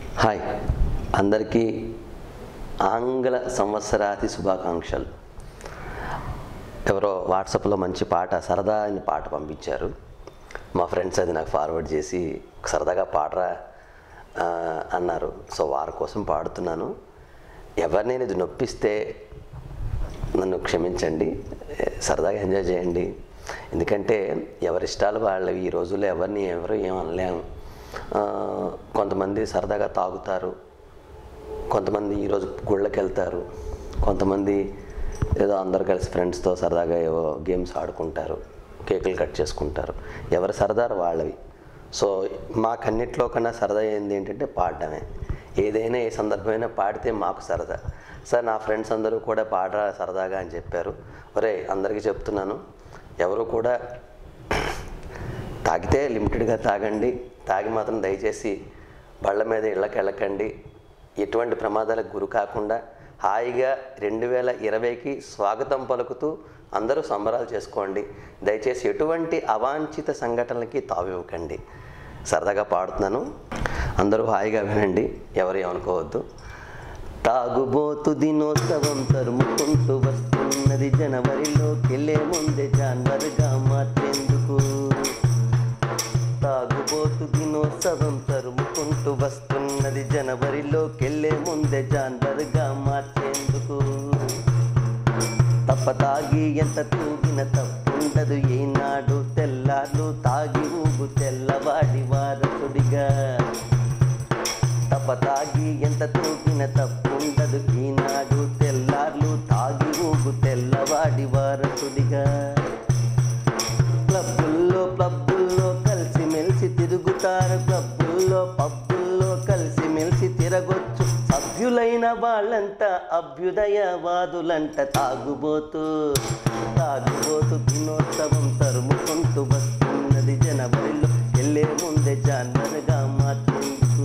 hi అందరికీ ఆంగ్ల సంవత్సరాది శుభాకాంక్షలు ఎవరో వాట్సాప్లో మంచి పాట సరదా అని పాట పంపించారు మా ఫ్రెండ్స్ అది నాకు ఫార్వర్డ్ చేసి సరదాగా పాడరా ఆ, అన్నారు సో వారి కోసం పాడుతున్నాను ఎవరినైనా ఇది నొప్పిస్తే నన్ను క్షమించండి సరదాగా ఎంజాయ్ చేయండి ఎందుకంటే ఎవరి ఇష్టాలు వాళ్ళవి ఈ రోజుల్లో ఎవరిని ఎవరు ఏం అనలేము ఆ, కొంతమంది సరదాగా తాగుతారు కొంతమంది ఈరోజు గుళ్ళకి వెళ్తారు కొంతమంది ఏదో అందరు కలిసి ఫ్రెండ్స్తో సరదాగా ఏవో గేమ్స్ ఆడుకుంటారు కేకులు కట్ చేసుకుంటారు ఎవరి సరదారు వాళ్ళవి సో మాకన్నిట్లో కన్నా సరదా ఏంది ఏంటంటే పాడడమే ఏదైనా ఏ సందర్భమైనా పాడితే మాకు సరదా సార్ నా ఫ్రెండ్స్ అందరూ కూడా పాడరా సరదాగా అని చెప్పారు ఒరే అందరికీ చెప్తున్నాను ఎవరు కూడా తాగితే లిమిటెడ్గా తాగండి తాగి మాత్రం దయచేసి బళ్ళ మీద ఇళ్ళకి వెళ్ళకండి ఎటువంటి ప్రమాదాలకు గురి కాకుండా హాయిగా రెండు వేల ఇరవైకి స్వాగతం పలుకుతూ అందరూ సంబరాలు చేసుకోండి దయచేసి ఎటువంటి అవాంఛిత సంఘటనలకి తావివ్వకండి సరదాగా పాడుతున్నాను అందరూ హాయిగా వినండి ఎవరు ఏమనుకోవద్దు తాగుబోతు దినోత్సవం తరుముకుంటూ వస్తున్నది జనవరిలోకెళ్ళే ముందే జాన్వర్గా మార్చేందుకు తాగుబోతు దినోత్సవం తరుముకుంటూ వస్తున్నది జనవరిలోకెళ్ళే ముందే జాన్వర్గా మార్చేందుకు తప్ప తాగి ఎంత తూగిన తప్పుండదు ఈనాడు తెల్లార్లు తాగి ఊగు తెల్లవాడి వారసుడిగా తప్ప తాగి ఎంత తూగిన తప్పుండదు ఈనాడు తెల్లార్లు తాగి ఊగు తెల్లవాడి వారసుడిగా క్లబ్బుల్లో పబ్బుల్లో కలిసి మెలిసి తిరుగుతారు క్లబ్బుల్లో పబ్బుల్లో కలిసి మెలిసి తిరగొచ్చు సభ్యులైన వాళ్ళంతా అభ్యుదయవాదులంట తాగుబోతూ తాగుబోతు దినోత్సవం తరుముకుంటూ వస్తున్నది జనవరిలో వెళ్ళే ముందే జాన్వరిగా మార్చేందుకు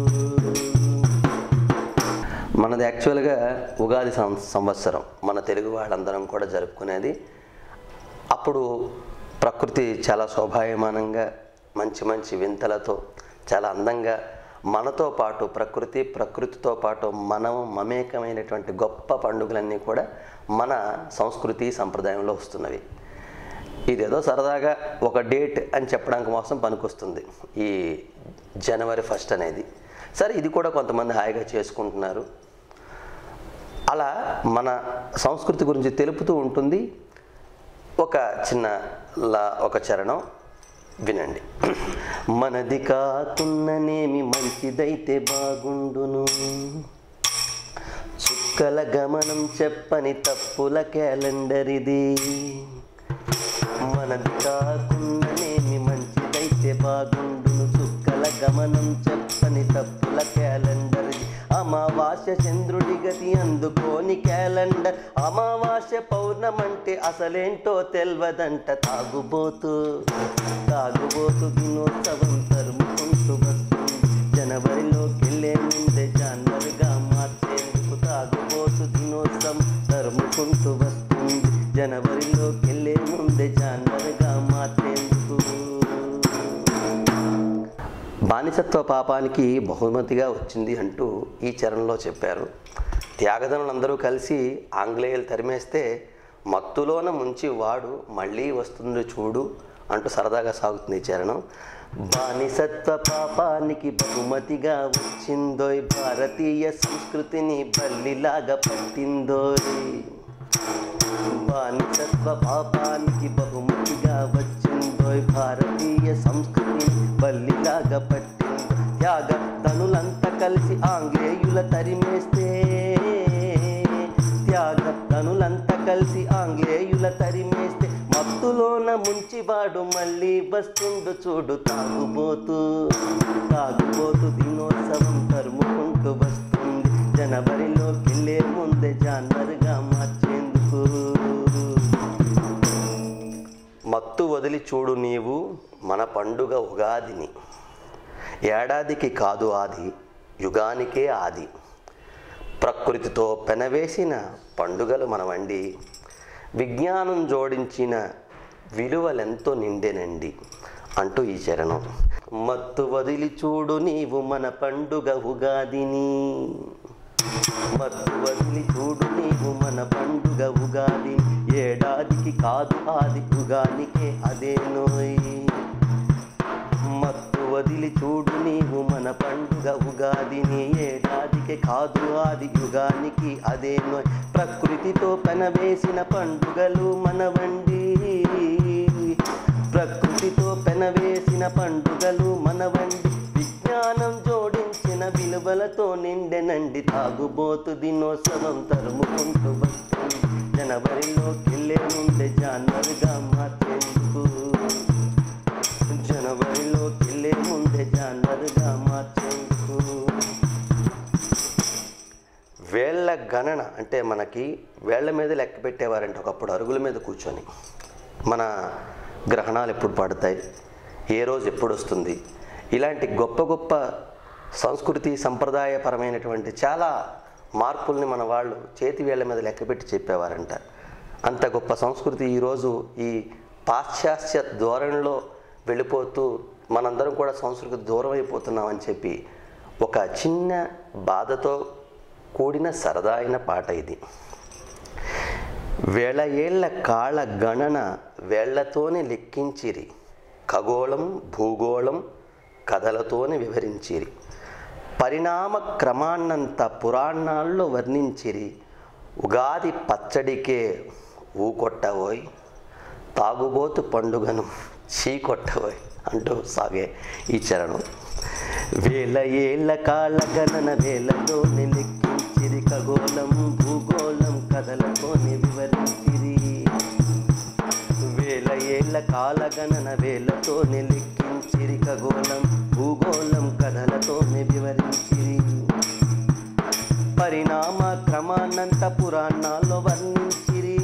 మనది యాక్చువల్గా ఉగాది సం- సంవత్సరం మన తెలుగు వాళ్ళందరం కూడా జరుపుకునేది అప్పుడు ప్రకృతి చాలా శోభాయమానంగా మంచి మంచి వింతలతో చాలా అందంగా మనతో పాటు ప్రకృతి ప్రకృతితో పాటు మనం మమేకమైనటువంటి గొప్ప పండుగలన్నీ కూడా మన సంస్కృతి సంప్రదాయంలో వస్తున్నవి ఇదేదో సరదాగా ఒక డేట్ అని చెప్పడానికి కోసం పనికొస్తుంది ఈ జనవరి ఫస్ట్ అనేది సరే ఇది కూడా కొంతమంది హాయిగా చేసుకుంటున్నారు అలా మన సంస్కృతి గురించి తెలుపుతూ ఉంటుంది ఒక చిన్న లా ఒక చరణం వినండి మనది కాకున్ననేమి మంచిదైతే బాగుండును చుక్కల గమనం చెప్పని తప్పుల క్యాలెండర్ ఇది మనది కాకున్ననేమి మంచిదైతే బాగుండును చుక్కల గమనం చెప్పని తప్పుల క్యాలెండర్ ఇది అమావాస్య చంద్రుడి గతి అందుకోని క్యాలెండర్ అమావాస్య పౌర్ణమంటే అసలేంటో తెల్వదంట తాగుబోతు తాగుబోతు దినోత్సవం తరుముకుంటూ వస్తుంది జనవరిలోకి వెళ్ళే ముందే జనవరిగా మార్చేందుకు తాగుబోతు దినోత్సవం తరుముకుంటూ వస్తుంది జనవరిలోకి వెళ్ళే ముందే జనవరిగా మార్చేందుకు బానిసత్వ పాపానికి బహుమతిగా వచ్చింది అంటూ ఈ చరణంలో చెప్పారు త్యాగదనులందరూ కలిసి ఆంగ్లేయులు తరిమేస్తే మత్తులోన ముంచి వాడు మళ్ళీ వస్తుంది చూడు అంటూ సరదాగా సాగుతుంది ఈ చరణం బానిసత్వ పాపానికి బహుమతిగా వచ్చిందోయ్ భారతీయ సంస్కృతిని బల్లిలాగా పట్టిందోయ్ బానిసత్వ పాపానికి బహుమతిగా వచ్చిందోయ్ భారతీయ సంస్కృతి బల్లిలాగా పట్టిందో త్యాగ ధనులంతా కలిసి ఆంగ్లేయుల తరిమేస్తే త్యాగ ధనులంతా కలిసి ఆంగ్లేయుల తరిమేస్తే మత్తులోన ముంచివాడు మళ్ళీ వస్తుండు చూడు తాగుబోతూ తాగుబోతు దినోత్సవం తరుముకుంటూ వస్తుంది జనవరిలోకి వెళ్ళే ముందే జాన్వరిగా మార్చేందుకు మత్తు వదిలి చూడు నీవు మన పండుగ ఉగాదిని ఏడాదికి కాదు ఆది యుగానికే ఆది ప్రకృతితో పెనవేసిన పండుగలు మనవండి విజ్ఞానం జోడించిన విలువలెంతో నిండేనండి అంటూ ఈ చరణం మత్తు వదిలి చూడు నీవు మన పండుగ ఉగాదిని మత్తు వదిలి చూడు నీవు మన పండుగ ఉగాది ఏడాదికి కాదు ఆది యుగానికే అదే నోయ్ మత్తు వదిలి చూడు నీవు మన పండుగ ఉగాదిని ఏడాదికి కాదు ఆది యుగానికి అదే నోయ్ ప్రకృతితో పెనవేసిన పండుగలు మనవండి ప్రకృతితో పెనవేసిన పండుగలు మనవండి విజ్ఞానం జోడించిన విలువలతో నిండెనండి తాగుబోతు దినోత్సవం తరుముకుంటూ వస్తుంది జనవరిలోకి వెళ్ళే నుండి జానవరిగా మార్చేందుకు జనవరిలోకి వెళ్ళే ముందే జానవరిగా మార్చేందుకు వేళ్ళ గణన అంటే మనకి వేళ్ల మీద లెక్క పెట్టేవారంటే ఒకప్పుడు అరుగుల మీద కూర్చొని మన గ్రహణాలు ఎప్పుడు పడతాయి ఏ రోజు ఎప్పుడు వస్తుంది ఇలాంటి గొప్ప గొప్ప సంస్కృతి సంప్రదాయపరమైనటువంటి చాలా మార్పుల్ని మన వాళ్ళు చేతి వేళ్ళ మీద లెక్కపెట్టి చెప్పేవారంట అంత గొప్ప సంస్కృతి ఈరోజు ఈ పాశ్చాత్య ధోరణిలో వెళ్ళిపోతూ మనందరం కూడా సంస్కృతి దూరం అయిపోతున్నామని చెప్పి ఒక చిన్న బాధతో కూడిన సరదా అయిన పాట ఇది వేల ఏళ్ల కాళ గణన వేళ్లతోనే లెక్కించిరి ఖగోళం భూగోళం కథలతోనే వివరించిరి పరిణామ క్రమాన్నంత పురాణాల్లో వర్ణించిరి ఉగాది పచ్చడికే ఊకొట్టవోయ్ తాగుబోతు పండుగను చీకొట్టవోయ్ అంటూ సాగే ఈ చరణం వేల ఏళ్ల కాల గణన వేలతోనే లెక్కించిరి ఖగోళం భూగోళం కథలతోనే వివరించిరి వేల ఏళ్ల కాల గణన వేలతోనే లెక్కించిరి ఖగోళం భూగోళం కథలతోనే వివరించిరి పరిణామ క్రమాన్నంత పురాణాల్లో వర్ణించిరి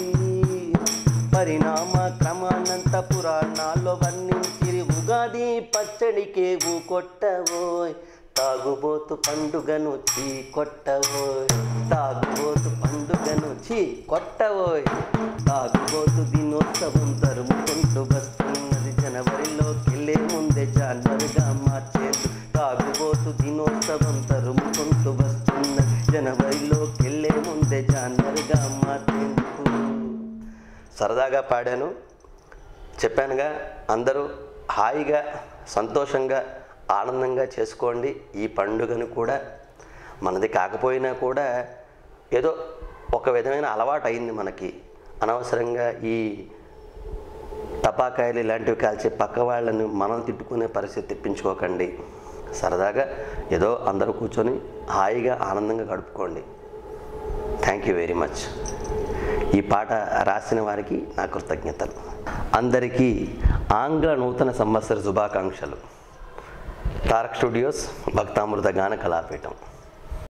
పరిణామ క్రమాన్నంత పురాణాల్లో వర్ణించిరి ఉగాది పచ్చడికే ఊ కొట్టవోయ్ తాగుబోతు పండుగను చీ కొట్టవోయ్ తాగుబోతు పండుగను చీ కొట్టవోయ్ తాగుబోతు దినోత్సవం తరుముకుంటూ వస్తున్నది జనవరిలోకి వెళ్ళే ముందే జానవరిగా మార్చేది తాగుబోతు దినోత్సవం తరుముకుంటూ వస్తున్నది జనవరిలోకి వెళ్ళే ముందే జానవరిగా మార్చేందుకు సరదాగా పాడాను చెప్పానుగా అందరూ హాయిగా సంతోషంగా ఆనందంగా చేసుకోండి ఈ పండుగను కూడా మనది కాకపోయినా కూడా ఏదో ఒక విధమైన అలవాటు అయింది మనకి అనవసరంగా ఈ టపాకాయలు ఇలాంటివి కాల్చే పక్క వాళ్ళని మనం తిట్టుకునే పరిస్థితి తెప్పించుకోకండి సరదాగా ఏదో అందరూ కూర్చొని హాయిగా ఆనందంగా గడుపుకోండి థ్యాంక్ యూ వెరీ మచ్ ఈ పాట రాసిన వారికి నా కృతజ్ఞతలు అందరికీ ఆంగ్ల నూతన సంవత్సర శుభాకాంక్షలు తారక్ స్టూడియోస్ భక్తామృత గాన కళాపీఠం